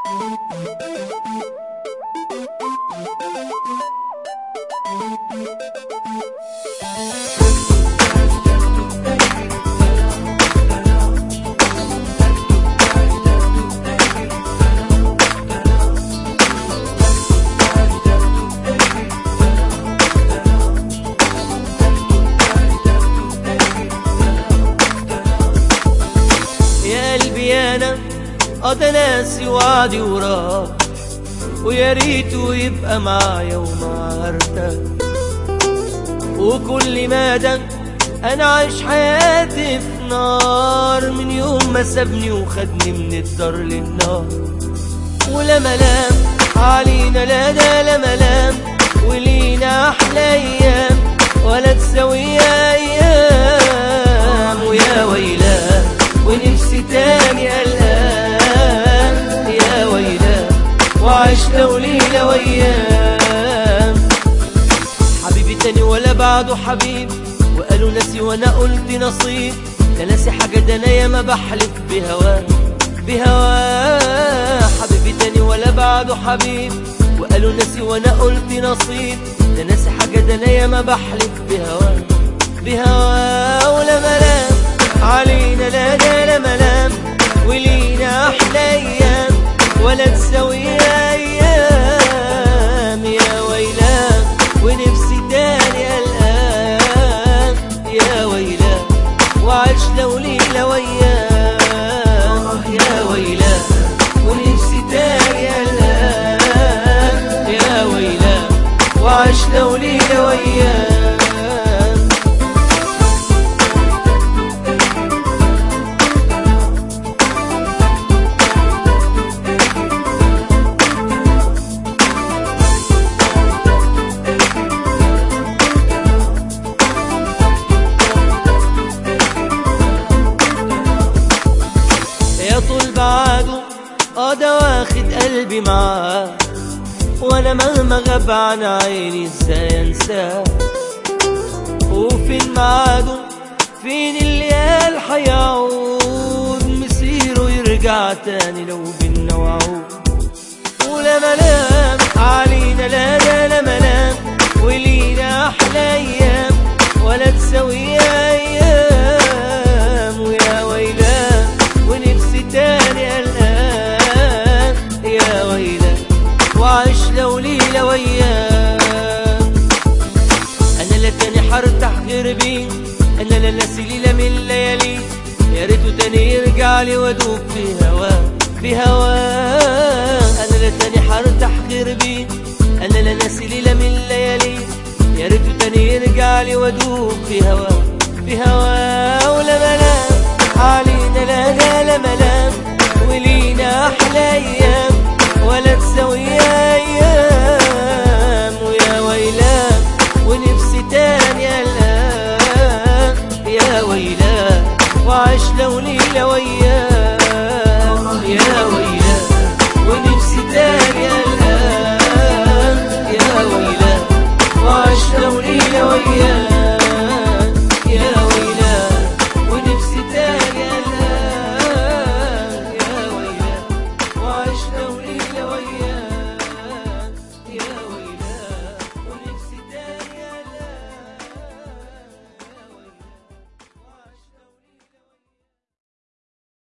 يا قلبي انا قضى ناسي وعدي وراه ويا ريته يبقى معايا ومع ارتاح وكل مدى انا عايش حياتي في نار من يوم ما سابني وخدني من الدار للنار ولا ملام علينا لا ده لا ملام ولينا احلى ايام ولا تساوي ايام ويا ويلاه ونفسي تاني قلقان يا ويلاه وعشنا وليلة ويام حبيبي تاني ولا بعده حبيب وقالوا ناسي وانا قلت نصيب ده ناسي حاجة ده انا ياما بحلف بهواه بهواه حبيبي تاني ولا بعده حبيب وقالوا ناسي وانا قلت نصيب ده ناسي حاجة ده انا ياما بحلف بهواه بهواه ولا ملام علينا لا ده لا ملام ولينا احلى ايام ولا تساوي ايام يا ويلاه ونفسي تاني قلقان يا ويلاه وعشنا وليلة وياه يا ويلاه ونفسي تاني قلقان يا ويلاه وعشنا وليلة وياه يا طول بعده اه ده واخد قلبي معاه وانا مهما غاب عن عيني ازاي انساه وفين معاده فين اللي قال هيعود مسيره يرجع تاني لو بينا وعود ولا ملام علينا لا لا لا ملام ولينا احلى ايام ولا تساوي ايام ويا ويلاه ونفسي تاني قلقان يا ويلاه وعشنا وليلة وياه انا لا تاني حرتاح غير بيه انا لا ناسي ليلة من الليالي يا ريته تاني يرجع لي وادوب في هواه في هواه انا لا تاني حرتاح غير بيه انا لا ناسي ليلة من الليالي يا ريته تاني يرجع لي وادوب في هواه في هواه